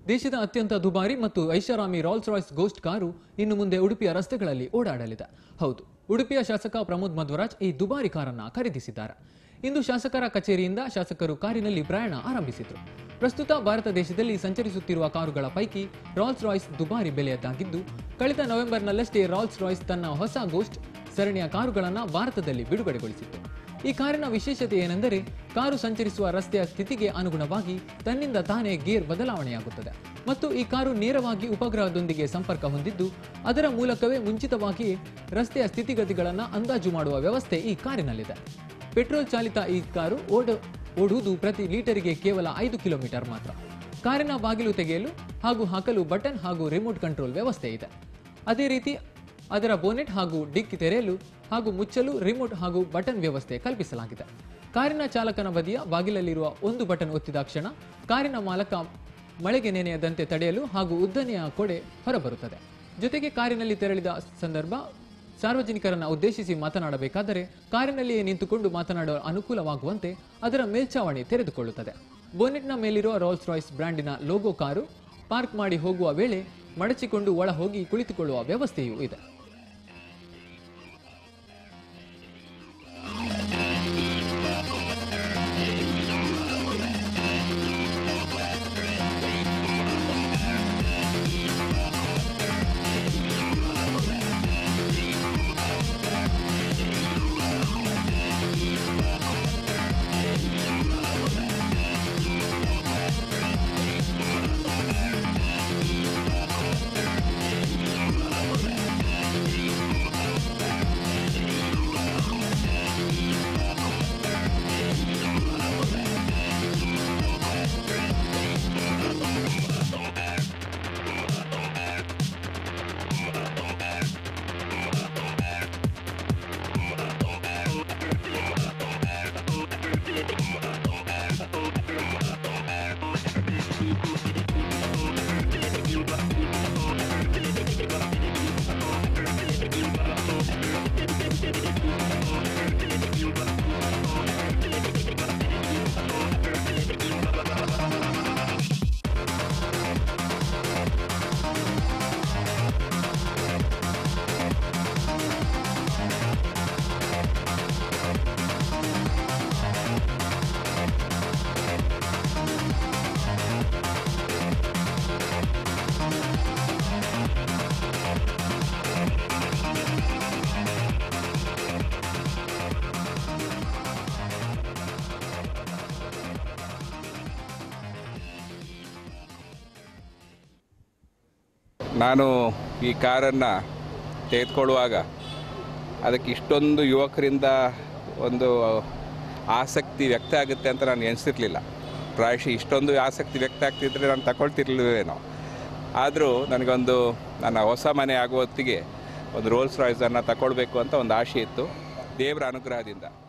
ದೇಶದ ಅತ್ಯಂತ ದುಬಾರಿ ಮತ್ತು ಐಷಾರಾಮಿ ರಾಲ್ಸ್ ರಾಯ್ಸ್ ಗೋಸ್ಟ್ ಕಾರು ಇನ್ನು ಮುಂದೆ ಉಡುಪಿಯ ರಸ್ತೆಗಳಲ್ಲಿ ಓಡಾಡಲಿದೆ ಹೌದು ಉಡುಪಿಯ ಶಾಸಕ ಪ್ರಮೋದ್ ಮಧ್ವರಾಜ್ ಈ ದುಬಾರಿ ಕಾರನ್ನ ಖರೀದಿಸಿದ್ದಾರೆ ಇಂದು ಶಾಸಕರ ಕಚೇರಿಯಿಂದ ಶಾಸಕರು ಕಾರಿನಲ್ಲಿ ಪ್ರಯಾಣ ಆರಂಭಿಸಿದ್ರು ಪ್ರಸ್ತುತ ಭಾರತ ದೇಶದಲ್ಲಿ ಸಂಚರಿಸುತ್ತಿರುವ ಕಾರುಗಳ ಪೈಕಿ ರಾಲ್ಸ್ ರಾಯ್ಸ್ ದುಬಾರಿ ಬೆಲೆಯದ್ದಾಗಿದ್ದು ಕಳೆದ ನವೆಂಬರ್ನಲ್ಲಷ್ಟೇ ರಾಲ್ಸ್ ರಾಯ್ಸ್ ತನ್ನ ಹೊಸ ಗೋಸ್ಟ್ ಸರಣಿಯ ಕಾರುಗಳನ್ನು ಭಾರತದಲ್ಲಿ ಬಿಡುಗಡೆಗೊಳಿಸಿತ್ತು ಈ ಕಾರಿನ ವಿಶೇಷತೆ ಏನೆಂದರೆ ಕಾರು ಸಂಚರಿಸುವ ರಸ್ತೆಯ ಸ್ಥಿತಿಗೆ ಅನುಗುಣವಾಗಿ ತನ್ನಿಂದ ತಾನೇ ಗೇರ್ ಬದಲಾವಣೆಯಾಗುತ್ತದೆ ಮತ್ತು ಈ ಕಾರು ನೇರವಾಗಿ ಉಪಗ್ರಹದೊಂದಿಗೆ ಸಂಪರ್ಕ ಹೊಂದಿದ್ದು ಅದರ ಮೂಲಕವೇ ಮುಂಚಿತವಾಗಿ ರಸ್ತೆಯ ಸ್ಥಿತಿಗತಿಗಳನ್ನು ಅಂದಾಜು ಮಾಡುವ ವ್ಯವಸ್ಥೆ ಈ ಕಾರಿನಲ್ಲಿದೆ ಪೆಟ್ರೋಲ್ ಚಾಲಿತ ಈ ಕಾರು ಓಡ ಓಡುವುದು ಪ್ರತಿ ಲೀಟರಿಗೆ ಕೇವಲ ಐದು ಕಿಲೋಮೀಟರ್ ಮಾತ್ರ ಕಾರಿನ ಬಾಗಿಲು ತೆಗೆಯಲು ಹಾಗೂ ಹಾಕಲು ಬಟನ್ ಹಾಗೂ ರಿಮೋಟ್ ಕಂಟ್ರೋಲ್ ವ್ಯವಸ್ಥೆ ಇದೆ ಅದೇ ರೀತಿ ಅದರ ಬೋನೆಟ್ ಹಾಗೂ ಡಿಕ್ಕಿ ತೆರೆಯಲು ಹಾಗೂ ಮುಚ್ಚಲು ರಿಮೋಟ್ ಹಾಗೂ ಬಟನ್ ವ್ಯವಸ್ಥೆ ಕಲ್ಪಿಸಲಾಗಿದೆ ಕಾರಿನ ಚಾಲಕನ ಬದಿಯ ಬಾಗಿಲಲ್ಲಿರುವ ಒಂದು ಬಟನ್ ಒತ್ತಿದ ಕ್ಷಣ ಕಾರಿನ ಮಾಲಕ ಮಳೆಗೆ ನೆನೆಯದಂತೆ ತಡೆಯಲು ಹಾಗೂ ಉದ್ದನೆಯ ಕೊಡೆ ಹೊರಬರುತ್ತದೆ ಜೊತೆಗೆ ಕಾರಿನಲ್ಲಿ ತೆರಳಿದ ಸಂದರ್ಭ ಸಾರ್ವಜನಿಕರನ್ನ ಉದ್ದೇಶಿಸಿ ಮಾತನಾಡಬೇಕಾದರೆ ಕಾರಿನಲ್ಲಿಯೇ ನಿಂತುಕೊಂಡು ಮಾತನಾಡಲು ಅನುಕೂಲವಾಗುವಂತೆ ಅದರ ಮೇಲ್ಛಾವಣಿ ತೆರೆದುಕೊಳ್ಳುತ್ತದೆ ಬೋನೆಟ್ನ ಮೇಲಿರುವ ರೋಲ್ಸ್ ರಾಯ್ಸ್ ಬ್ರ್ಯಾಂಡಿನ ಲೋಗೋ ಕಾರು ಪಾರ್ಕ್ ಮಾಡಿ ಹೋಗುವ ವೇಳೆ ಮಡಚಿಕೊಂಡು ಒಳ ಹೋಗಿ ಕುಳಿತುಕೊಳ್ಳುವ ವ್ಯವಸ್ಥೆಯೂ ಇದೆ ನಾನು ಈ ಕಾರನ್ನು ತೆಗೆದುಕೊಳ್ಳುವಾಗ ಅದಕ್ಕೆ ಇಷ್ಟೊಂದು ಯುವಕರಿಂದ ಒಂದು ಆಸಕ್ತಿ ವ್ಯಕ್ತ ಆಗುತ್ತೆ ಅಂತ ನಾನು ಎನಿಸಿರಲಿಲ್ಲ ಪ್ರಾಯಶಃ ಇಷ್ಟೊಂದು ಆಸಕ್ತಿ ವ್ಯಕ್ತ ಆಗ್ತಿದ್ರೆ ನಾನು ತಗೊಳ್ತಿರ್ಲಿಲ್ವೇನೋ ಆದರೂ ನನಗೊಂದು ನನ್ನ ಹೊಸ ಮನೆ ಆಗುವ ಹೊತ್ತಿಗೆ ಒಂದು ರೋಲ್ಸ್ ರಾಯ್ಸನ್ನು ತಗೊಳ್ಬೇಕು ಅಂತ ಒಂದು ಆಸೆ ಇತ್ತು ದೇವರ ಅನುಗ್ರಹದಿಂದ